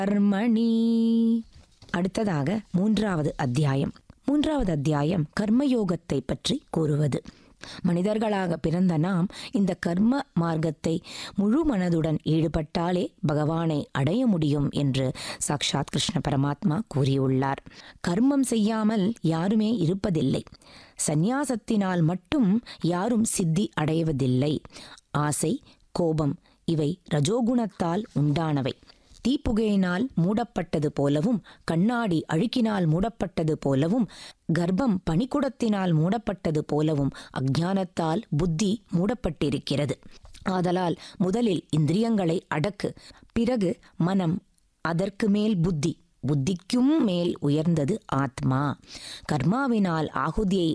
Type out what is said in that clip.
கர்மணி அடுத்ததாக மூன்றாவது அத்தியாயம் மூன்றாவது அத்தியாயம் கர்மயோகத்தை பற்றி கூறுவது மனிதர்களாக பிறந்த நாம் இந்த கர்ம மார்க்கத்தை முழு மனதுடன் ஈடுபட்டாலே பகவானை அடைய முடியும் என்று சாக்ஷாத் கிருஷ்ண பரமாத்மா கூறியுள்ளார் கர்மம் செய்யாமல் யாருமே இருப்பதில்லை சந்நியாசத்தினால் மட்டும் யாரும் சித்தி அடைவதில்லை ஆசை கோபம் இவை ரஜோகுணத்தால் உண்டானவை தீப்புகையினால் மூடப்பட்டது போலவும் கண்ணாடி அழுக்கினால் மூடப்பட்டது போலவும் கர்ப்பம் பனிக்குடத்தினால் மூடப்பட்டது போலவும் அஞ்ஞானத்தால் புத்தி மூடப்பட்டிருக்கிறது ஆதலால் முதலில் இந்திரியங்களை அடக்கு பிறகு மனம் அதற்கு மேல் புத்தி புத்திக்கும் மேல் உயர்ந்தது ஆத்மா கர்மாவினால் ஆகுதியை